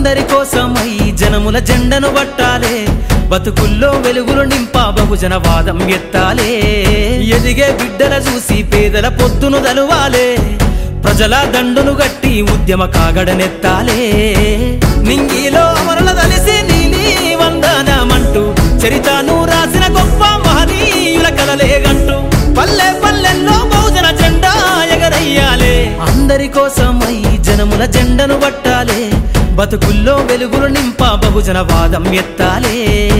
అందరి కోసమై జనముల జెండను పట్టాలే బతుకుల్లో వెలుగులు నింప బహుజన వాదం ఎత్తాలే ఎదిగే బిడ్డల చూసి పేదల పొద్దును దలువాలే ప్రజల దండును గట్టి ఉద్యమ కాగడనెత్తాలే నింగిలో అమరుల తలిసి నీలి వందనమంటూ చరితను రాసిన గొప్ప మహనీయుల కలలేగంటూ పల్లె పల్లెల్లో బహుజన జెండా ఎగరయ్యాలే అందరి కోసమై జనముల జెండను పట్టాలే బతుకుల్లో వెలుగులు నింప బహుజన వాదం ఎత్తాలే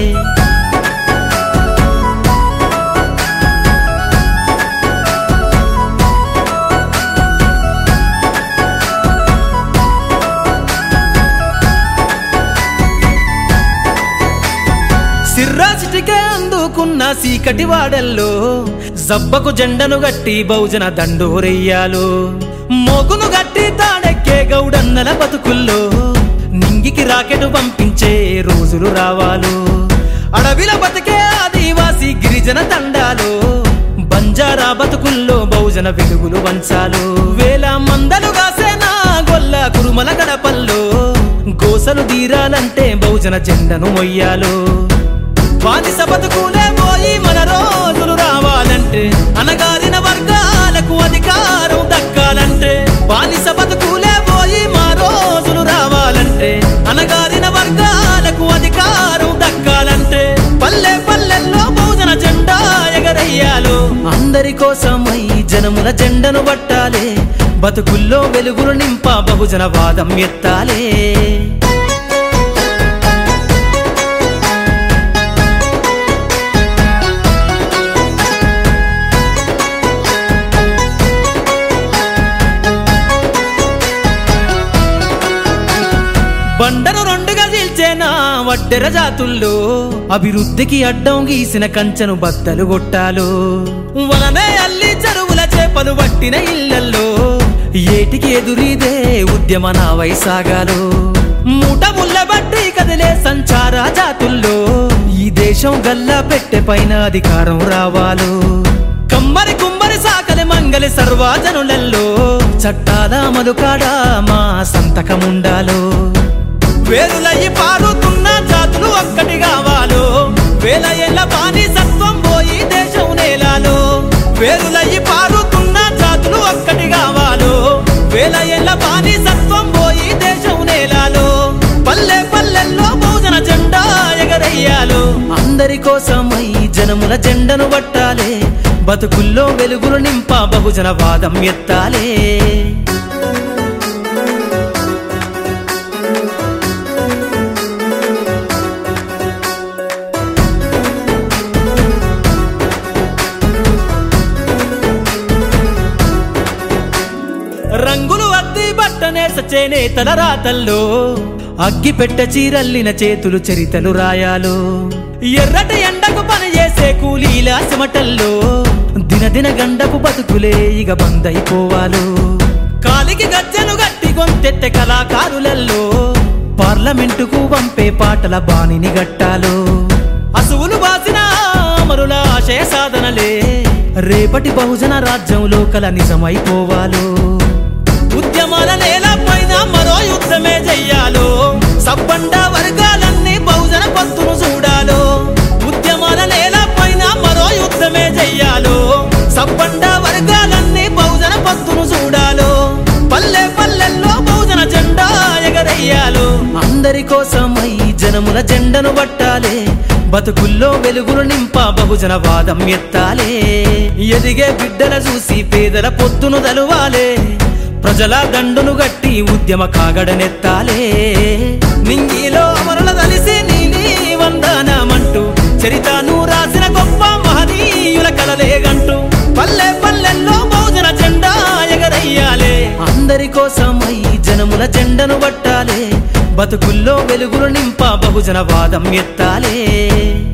సిర్రాసిటికే అందుకున్న సీకటి వాడల్లో జబ్బకు జెండను గట్టి బహుజన దండోరెయ్యాలు మోగును గట్టి తాడెక్కే గౌడన్నల బతుకుల్లో నింగికి రాకెట్ పంపించే రోజులు రావాలు అడవిల బతికే ఆదివాసి గిరిజన తండాలు బంజారా బతుకుల్లో బహుజన వెలుగులు వంచాలు వేల మందలు కాసేనా గొల్ల కురుమల గడపల్లో గోసలు తీరాలంటే బహుజన జెండను మొయ్యాలు బానిస బతుకులే పోయి మన రోజులు రావాలంటే అనగారిన వర్గాలకు అధికారం దక్కాలంటే బానిస బతుకులే పోయి మా రోజులు రావాలంటే అనగారిన వర్గాలకు అధికారం దక్కాలంటే పల్లె పల్లెల్లో బహుజన జెండా ఎగరయ్యాలు అందరి కోసమై జనముల జెండను పట్టాలే బతుకుల్లో వెలుగులు నింప బహుజన వాదం ఎత్తాలే బండను రెండుగా చీల్చేనా వడ్డెర జాతుల్లో అభివృద్ధికి అడ్డం గీసిన కంచెను బద్దలు కొట్టాలు వలనే అల్లి చెరువుల చేపలు పట్టిన ఇళ్లల్లో ఏటికి ఎదురీదే ఉద్యమ నా వైసాగాలు మూట ముళ్ళ బట్టి కదిలే సంచార జాతుల్లో ఈ దేశం గల్లా పెట్టె పైన అధికారం రావాలు కమ్మరి కుమ్మరి సాకలి మంగలి సర్వాజనులలో చట్టాల అమలు కాడా మా సంతకముండాలో వేరులయ్యి పారుతున్న జాతులు ఒక్కటి కావాలో వేల ఏళ్ళ బానిసత్వం పోయి దేశం నేలాలో వేరులయ్యి పారుతున్న జాతులు ఒక్కటి కావాలో వేల ఏళ్ళ బానిసత్వం పోయి దేశం నేలాలో పల్లె పల్లెల్లో బహుజన జెండా ఎగరయ్యాలో అందరి కోసమై జనముల జెండను పట్టాలే బతుకుల్లో వెలుగులు నింప బహుజన వాదం ఎత్తాలే రంగులు అద్ది బట్టనేస చేనేతల రాతల్లో అగ్గి పెట్ట చీరల్లిన చేతులు చరితలు రాయాలు ఎర్రటి ఎండకు పని చేసే కూలీల చెమటల్లో దినదిన గండపు బతుకులే ఇక బందైపోవాలు కాలికి గజ్జెను గట్టి గొంతెత్తె కళాకారులలో పార్లమెంటుకు పంపే పాటల బాణిని గట్టాలు అసువులు బాసిన అమరుల ఆశయ సాధనలే రేపటి బహుజన రాజ్యంలో కల నిజమైపోవాలు ఉద్యమాల నేల పైన మరో యుద్ధమే చెయ్యాలో సబ్బండ వర్గాలన్నీ బహుజన పంతును చూడాలో ఉద్యమాల నేల పైన మరో యుద్ధమే చెయ్యాలో సబ్బండ వర్గాలన్నీ బహుజన పంతును చూడాలో పల్లె పల్లెల్లో బహుజన జెండా ఎగరయ్యాలో అందరి కోసమై జనముల జెండను పట్టాలే బతుకుల్లో వెలుగులు నింప బహుజన వాదం ఎత్తాలే ఎదిగే బిడ్డల చూసి పేదల పొద్దును దలువాలే ప్రజల దండును గట్టి ఉద్యమ కాగడనెత్తాలే నింగిలో అమరుల తలిసి నీలి వందనమంటూ చరితను రాసిన గొప్ప మహనీయుల కలలేగంటూ పల్లె పల్లెల్లో బహుజన జెండా ఎగరయ్యాలే అందరి కోసమై జనముల జెండను పట్టాలే బతుకుల్లో వెలుగులు నింప బహుజన వాదం ఎత్తాలే